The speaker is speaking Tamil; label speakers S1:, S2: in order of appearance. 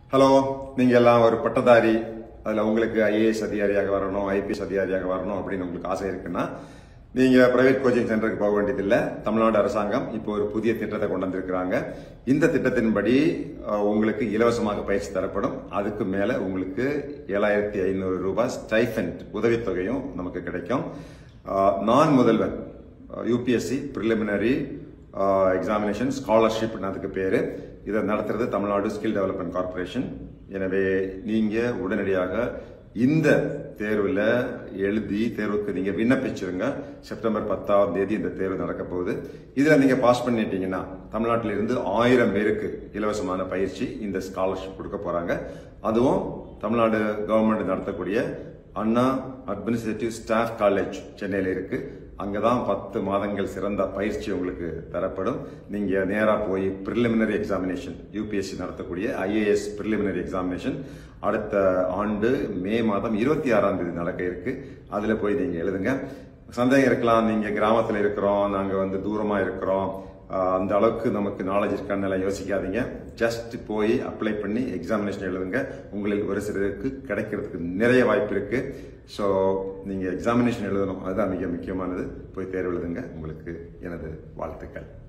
S1: ஹலோ நீங்க எல்லாம் ஒரு பட்டதாரி அதுல உங்களுக்கு ஐஏஎஸ் அதிகாரியாக வரணும் ஐபிஎஸ் அதிகாரியாக வரணும் அப்படின்னு உங்களுக்கு ஆசை இருக்குன்னா நீங்க பிரைவேட் கோச்சிங் சென்டருக்கு போக வேண்டியதில்லை தமிழ்நாடு அரசாங்கம் இப்போ ஒரு புதிய திட்டத்தை கொண்டு வந்திருக்கிறாங்க இந்த திட்டத்தின்படி அஹ், உங்களுக்கு இலவசமாக பயிற்சி தரப்படும் அதுக்கு மேல உங்களுக்கு ஏழாயிரத்தி ஐநூறு ரூபாய் ஸ்டைஃபெண்ட் உதவித்தொகையும் நமக்கு கிடைக்கும் அஹ், Naan Mudhalvan UPSC preliminary examination scholarship அதுக்கு பேரு இதை நடத்துறது தமிழ்நாடு ஸ்கில் டெவலப்மெண்ட் கார்ப்பரேஷன் எனவே நீங்க உடனடியாக இந்த தேர்வுல எழுதி தேர்வுக்கு நீங்க விண்ணப்பிச்சிருங்க செப்டம்பர் பத்தாம் தேதி இந்த தேர்வு நடக்க போகுது இதுல நீங்க பாஸ் பண்ணிட்டீங்கன்னா தமிழ்நாட்டில இருந்து ஆயிரம் பேருக்கு இலவசமான பயிற்சி இந்த ஸ்காலர்ஷிப் கொடுக்க போறாங்க அதுவும் தமிழ்நாடு கவர்மெண்ட் நடத்தக்கூடிய அண்ணா அட்மினிஸ்ட்ரேட்டிவ் ஸ்டாஃப் காலேஜ் சென்னையில இருக்கு அங்கதான் பத்து மாதங்கள் சிறந்த பயிற்சி உங்களுக்கு தரப்படும் நீங்க நேரா போய் பிரிலிமினரி எக்ஸாமினேஷன் யூபிஎஸ்சி நடத்தக்கூடிய ஐஏஎஸ் பிரிலிமினரி எக்ஸாமினேஷன் அடுத்த ஆண்டு மே மாதம் இருபத்தி ஆறாம் தேதி நடக்க இருக்கு அதுல போய் நீங்க எழுதுங்க சந்தேகம் இருக்கலாம் நீங்க கிராமத்துல இருக்கிறோம் நாங்க வந்து தூரமா இருக்கிறோம் ஆஹ் அந்த அளவுக்கு நமக்கு நாலேஜ் இருக்கான்னு எல்லாம் யோசிக்காதீங்க ஜஸ்ட் போய் அப்ளை பண்ணி எக்ஸாமினேஷன் எழுதுங்க உங்களில் ஒரு சிலருக்கு கிடைக்கிறதுக்கு நிறைய வாய்ப்பு இருக்கு ஸோ நீங்க எக்ஸாமினேஷன் எழுதணும் அதுதான் மிக முக்கியமானது போய் தேர்வு எழுதுங்க உங்களுக்கு எனது வாழ்த்துக்கள்